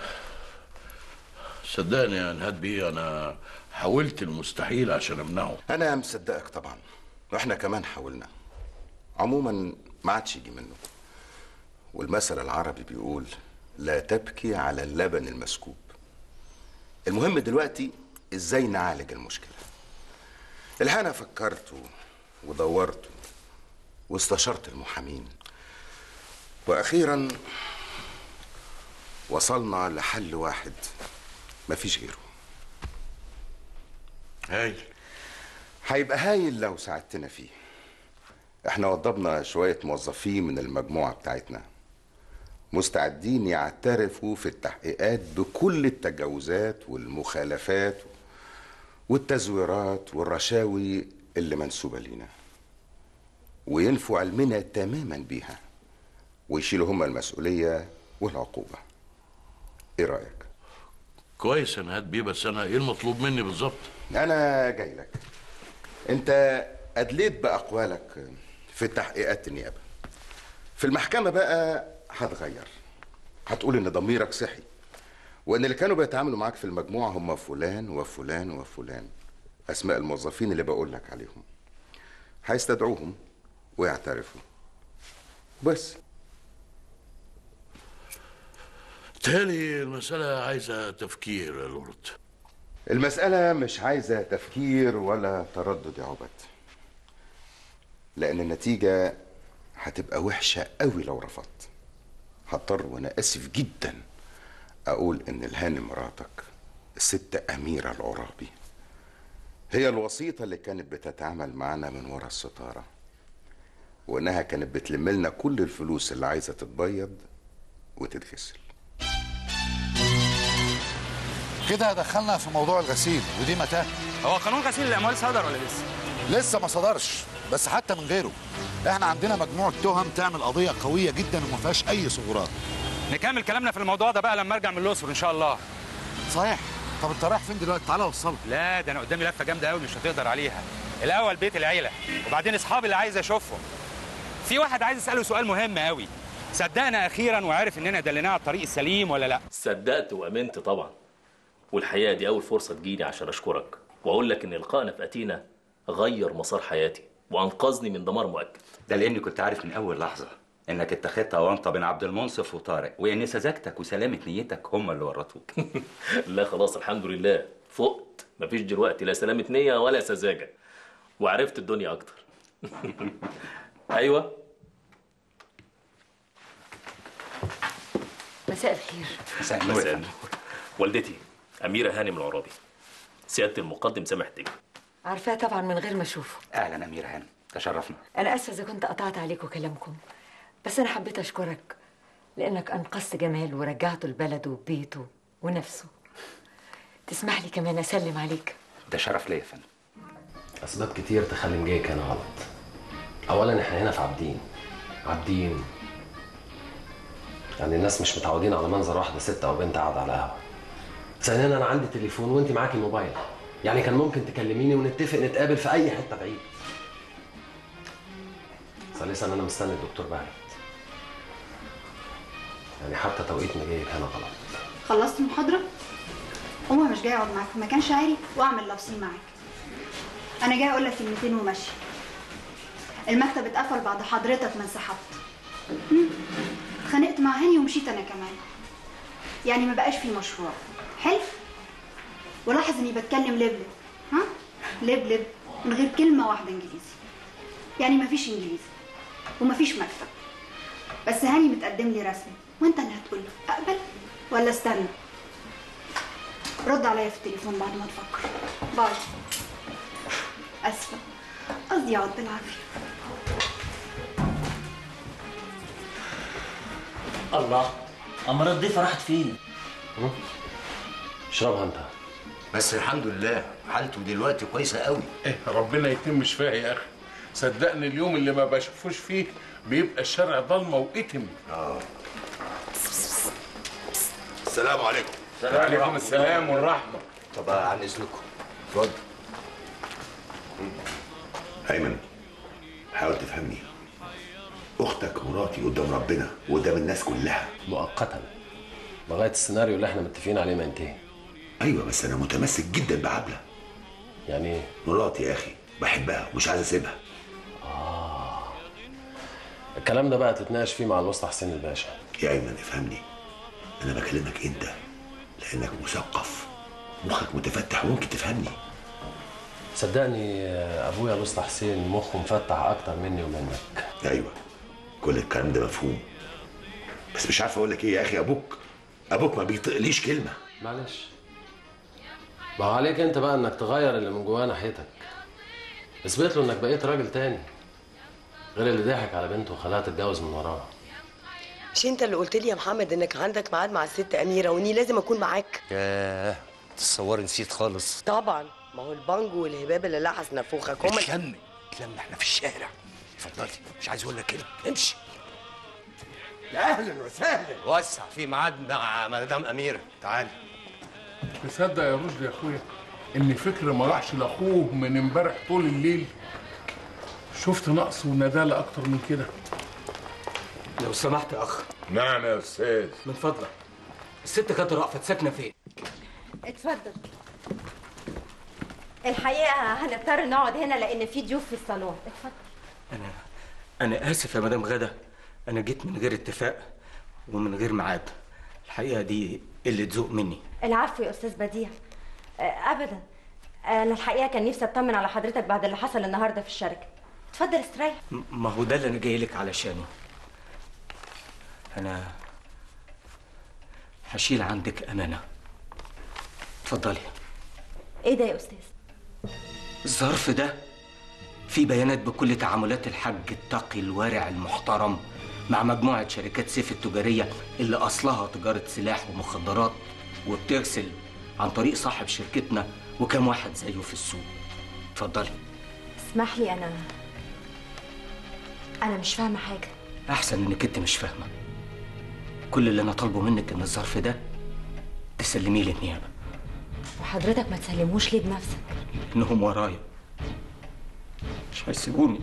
صدقني يا نهاد بيه انا حاولت المستحيل عشان امنعه انا مصدقك طبعا واحنا كمان حاولنا عموما ما عادش يجي منه والمثل العربي بيقول لا تبكي على اللبن المسكوب المهم دلوقتي ازاي نعالج المشكله الحقيقه انا فكرت و- ودورت واستشرت المحامين واخيرا وصلنا لحل واحد مفيش غيره هايل هيبقى هايل لو ساعدتنا فيه احنا وضبنا شوية موظفين من المجموعة بتاعتنا مستعدين يعترفوا في التحقيقات بكل التجاوزات والمخالفات والتزويرات والرشاوي اللي منسوبة لينا وينفوا علمنا تماما بيها ويشيلوا هما المسؤولية والعقوبة ايه رأيك؟ كويس يا نهاد بيه بس انا ايه المطلوب مني بالظبط انا جاي لك انت ادليت باقوالك في تحقيقات النيابه في المحكمه بقى هتغير هتقول ان ضميرك صحي وان اللي كانوا بيتعاملوا معاك في المجموعه هم فلان وفلان وفلان اسماء الموظفين اللي بقول لك عليهم هيستدعوهم ويعترفوا بس تالي المسألة عايزة تفكير يا لورد المسألة مش عايزة تفكير ولا تردد يا عبد لأن النتيجة هتبقى وحشة قوي لو رفضت هضطر وأنا آسف جدا أقول إن الهانم مراتك الست أميرة العرابي هي الوسيطة اللي كانت بتتعامل معانا من ورا الستارة وإنها كانت بتلم لنا كل الفلوس اللي عايزة تتبيض وتتغسل كده دخلنا في موضوع الغسيل ودي متاهه هو قانون غسيل الاموال صدر ولا لسه؟ لسه ما صدرش بس حتى من غيره احنا عندنا مجموعه تهم تعمل قضيه قويه جدا وما فيهاش اي ثغرات نكمل كلامنا في الموضوع ده بقى لما ارجع من الاقصر ان شاء الله صحيح طب انت رايح فين دلوقتي تعالى اوصلك لا ده انا قدامي لفه جامده قوي مش هتقدر عليها الاول بيت العيله وبعدين اصحابي اللي عايز اشوفهم في واحد عايز اساله سؤال مهم قوي صدقنا اخيرا وعرف اننا دليناه على الطريق السليم ولا لا صدقت وامنت طبعا والحقيقه دي اول فرصه تجيني عشان اشكرك واقول لك ان القائنا في اتينا غير مسار حياتي وانقذني من دمار مؤكد ده لاني كنت عارف من اول لحظه انك اتخذت اونطه بين عبد المنصف وطارق وان سذاجتك وسلامه نيتك هم اللي ورطوك لا خلاص الحمد لله فقت مفيش دلوقتي لا سلامة نية ولا سذاجة وعرفت الدنيا أكتر أيوة مساء الخير مساء النور يا فندم. والدتي أميرة هانم العرابي سيادة المقدم سامح تجي عارفاه طبعا من غير ما اشوفه اهلا امير هانم تشرفنا انا اسفه اذا كنت قطعت عليكم كلامكم بس انا حبيت اشكرك لانك انقذت جمال ورجعته لبلده وبيته ونفسه تسمح لي كمان اسلم عليك ده شرف ليا يا فندم اسباب كتير تخلي مجاي كان غلط اولا احنا هنا في عابدين عابدين يعني الناس مش متعودين على منظر واحده ست او بنت قاعده على قهوه ثانيا انا عندي تليفون وانت معاكي موبايل يعني كان ممكن تكلميني ونتفق نتقابل في اي حته بعيد ثالثا انا مستني الدكتور بهجت يعني حتى توقيت مجيئك هنا غلط خلصت المحاضرة؟ هو مش جاي اقعد معاك في مكان شاعري واعمل لفظين معاك انا جاي اقول لك كلمتين وماشي المكتب اتقفل بعد حضرتك ما انسحبت مم. اتخانقت مع هاني ومشيت انا كمان يعني ما بقاش في مشروع حلو ولاحظ اني بتكلم لبلب ها لبلب من غير كلمه واحده انجليزي يعني ما فيش انجليزي وما فيش مكتب بس هاني متقدم لي رسمي وانت اللي هتقول له اقبل ولا استنى رد عليا في التليفون بعد ما تفكر باي اسفه قصدي اقعد بالعافيه الله امراض الضيفه راحت فين اشربها انت بس الحمد لله حالته دلوقتي كويسه قوي ايه ربنا يتم شفاه يا اخي صدقني اليوم اللي ما بشوفوش فيه بيبقى الشارع ضلمه واتم اه السلام عليكم وعليكم السلام والرحمه طب عن اذنكم اتفضل ايمن حاول تفهمني اختك مراتي قدام ربنا وقدام الناس كلها مؤقتا لغايه السيناريو اللي احنا متفقين عليه ما ينتهي ايوه بس انا متمسك جدا بعبله يعني ايه مراتي يا اخي بحبها ومش عايز اسيبها الكلام ده بقى تتناقش فيه مع الوسطى حسين الباشا يا ايمن افهمني انا بكلمك انت لانك مثقف مخك متفتح وممكن تفهمني صدقني آه، ابويا الوسطى حسين مخه مفتح اكتر مني ومنك ايوه كل الكلام ده مفهوم بس مش عارف اقول لك ايه يا اخي ابوك ابوك ما بيطقليش كلمه معلش ما هو عليك انت بقى انك تغير اللي من جواه ناحيتك اثبت له انك بقيت راجل تاني غير اللي ضحك على بنته وخلاها تتجوز من وراه مش انت اللي قلت لي يا محمد انك عندك ميعاد مع الست اميره واني لازم اكون معاك ياه تصوري نسيت خالص طبعا ما هو البانجو والهباب اللي لحس نافوخك هما اتلم اتلم احنا في الشارع اتفضلي مش عايز اقول لك كده امشي يا اهلا وسهلا وسع في ميعاد مع مدام اميره تعالي تصدق يا رشدي يا اخويا ان فكر ما راحش لاخوه من امبارح طول الليل شفت نقص وندالة اكتر من كده لو سمحت يا اخ نعم يا استاذ من فضلك الست كانت رأفت ساكنه فين اتفضل الحقيقة هنضطر نقعد هنا لأن في ضيوف في الصالون اتفضل انا انا اسف يا مدام غدا انا جيت من غير اتفاق ومن غير ميعاد الحقيقه دي قله ذوق مني العفو يا أستاذ بديع آه، أبدا أنا الحقيقة كان نفسي أطمن على حضرتك بعد اللي حصل النهاردة في الشركة اتفضل استريح م- ما هو ده اللي انا جاي لك علشانه انا هشيل عندك امانه اتفضلي إيه ده يا أستاذ؟ الظرف ده فيه بيانات بكل تعاملات الحاج التقي الورع المحترم مع مجموعة شركات سيف التجارية اللي أصلها تجارة سلاح ومخدرات وبترسل عن طريق صاحب شركتنا وكم واحد زيه في السوق اتفضلي اسمح لي أنا أنا مش فاهمة حاجة أحسن إنك أنت مش فاهمة كل اللي أنا طالبه منك إن الظرف ده تسلميه للنيابة وحضرتك ما تسلموش ليه بنفسك إنهم ورايا مش هيسيبوني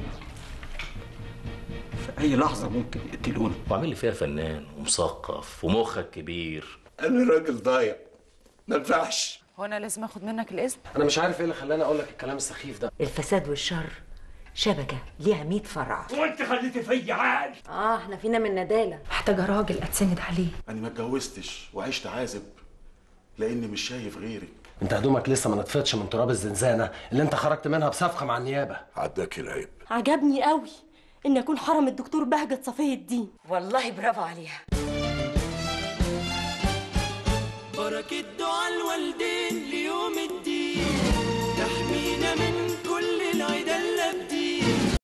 في أي لحظة ممكن يقتلوني وعامل لي فيها فنان ومثقف ومخك كبير انا راجل ضايع ما ينفعش هو انا لازم اخد منك الاذن انا مش عارف ايه اللي خلاني اقول لك الكلام السخيف ده الفساد والشر شبكة ليها 100 فرع وانت خليتي فيا عقل آه احنا فينا من ندالة محتاجة راجل أتسند عليه أنا ما اتجوزتش وعشت عازب لأني مش شايف غيرك انت هدومك لسه ما نطفتش من تراب الزنزانه اللي انت خرجت منها بصفقه مع النيابه عداك العيب عجبني قوي ان اكون حرم الدكتور بهجت صفي الدين والله برافو عليها بركة دعاء الوالدين ليوم الدين تحمينا من كل العدا اللي